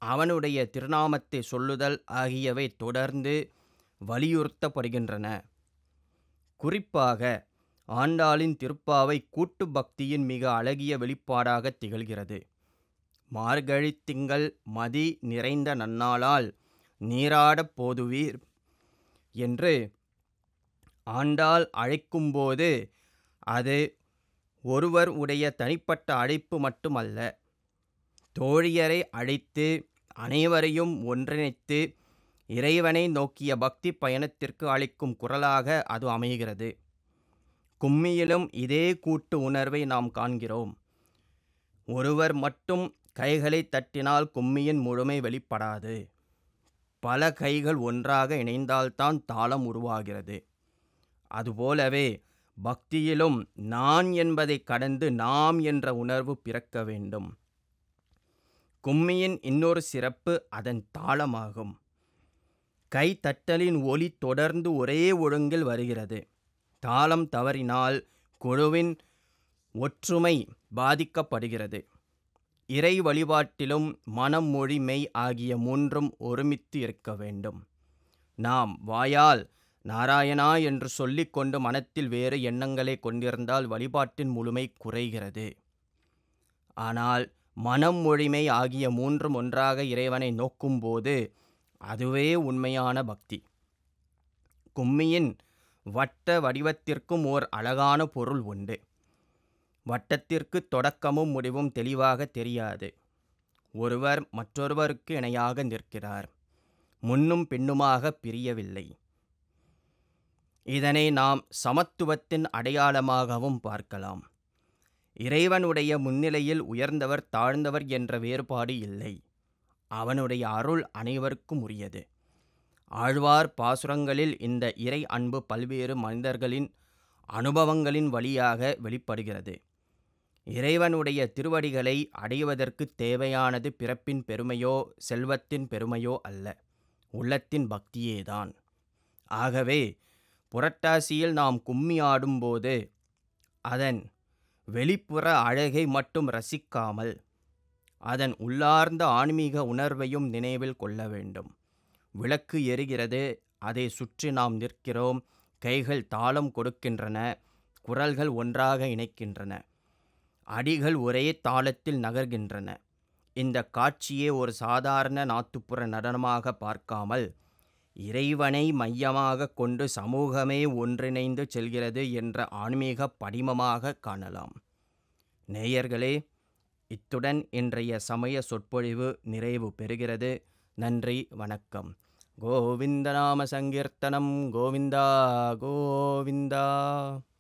அவனுடைய திருநாமத்தை சொல்லுதல் ஆகியவை தொடர்ந்து வலியுறுத்தப்படுகின்றன குறிப்பாக ஆண்டாளின் திருப்பாவை கூட்டு பக்தியின் மிக அழகிய வெளிப்பாடாக திகழ்கிறது மார்கழி திங்கள் மதி நிறைந்த நன்னாளால் நீராடப் போதுவீர் என்று ஆண்டாள் அழைக்கும்போது அது ஒருவர் உடைய தனிப்பட்ட அழைப்பு மட்டுமல்ல தோழியரை அழைத்து அனைவரையும் ஒன்றிணைத்து இறைவனை நோக்கிய பக்தி பயணத்திற்கு அளிக்கும் குரலாக அது அமைகிறது கும்மியிலும் இதே கூட்டு உணர்வை நாம் காண்கிறோம் ஒருவர் மட்டும் கைகளை தட்டினால் கும்மியின் முழுமை வெளிப்படாது பல கைகள் ஒன்றாக இணைந்தால்தான் தாளம் உருவாகிறது அதுபோலவே பக்தியிலும் நான் என்பதை கடந்து நாம் என்ற உணர்வு பிறக்க வேண்டும் கும்மியின் இன்னொரு சிறப்பு அதன் தாளமாகும் கை தட்டலின் ஒலி தொடர்ந்து ஒரே ஒழுங்கில் வருகிறது தாளம் தவறினால் குழுவின் ஒற்றுமை பாதிக்கப்படுகிறது இறை வழிபாட்டிலும் மனம் மொழி மெய் ஆகிய மூன்றும் ஒருமித்து இருக்க வேண்டும் நாம் வாயால் நாராயணா என்று சொல்லிக்கொண்டு மனத்தில் வேறு எண்ணங்களை கொண்டிருந்தால் வழிபாட்டின் முழுமை குறைகிறது ஆனால் மனம் மொழிமை ஆகிய மூன்றும் ஒன்றாக இறைவனை நோக்கும்போது அதுவே உண்மையான பக்தி கும்மியின் வட்ட வடிவத்திற்கும் ஓர் அழகான பொருள் உண்டு வட்டத்திற்கு தொடக்கமும் முடிவும் தெளிவாக தெரியாது ஒருவர் மற்றொருவருக்கு இணையாக நிற்கிறார் முன்னும் பின்னுமாக பிரியவில்லை இதனை நாம் சமத்துவத்தின் அடையாளமாகவும் பார்க்கலாம் இறைவனுடைய முன்னிலையில் உயர்ந்தவர் தாழ்ந்தவர் என்ற வேறுபாடு இல்லை அவனுடைய அருள் அனைவருக்கும் உரியது ஆழ்வார் பாசுரங்களில் இந்த இறை அன்பு பல்வேறு மனிதர்களின் அனுபவங்களின் வழியாக வெளிப்படுகிறது இறைவனுடைய திருவடிகளை அடைவதற்கு தேவையானது பிறப்பின் பெருமையோ செல்வத்தின் பெருமையோ அல்ல உள்ளத்தின் பக்தியேதான் ஆகவே புரட்டாசியில் நாம் கும்மி ஆடும்போது அதன் வெளிப்புற அழகை மட்டும் ரசிக்காமல் அதன் உள்ளார்ந்த ஆன்மீக உணர்வையும் நினைவில் கொள்ள வேண்டும் விளக்கு எரிகிறது அதை சுற்றி நாம் நிற்கிறோம் கைகள் தாளம் கொடுக்கின்றன குரல்கள் ஒன்றாக இணைக்கின்றன அடிகள் ஒரே தாளத்தில் நகர்கின்றன இந்த காட்சியை ஒரு சாதாரண நாட்டுப்புற நடனமாக பார்க்காமல் இறைவனை மையமாக கொண்டு சமூகமே ஒன்றிணைந்து செல்கிறது என்ற ஆன்மீக படிமமாக காணலாம் நேயர்களே இத்துடன் இன்றைய சமய சொற்பொழிவு நிறைவு பெறுகிறது நன்றி வணக்கம் கோவிந்த நாம சங்கீர்த்தனம் கோவிந்தா கோவிந்தா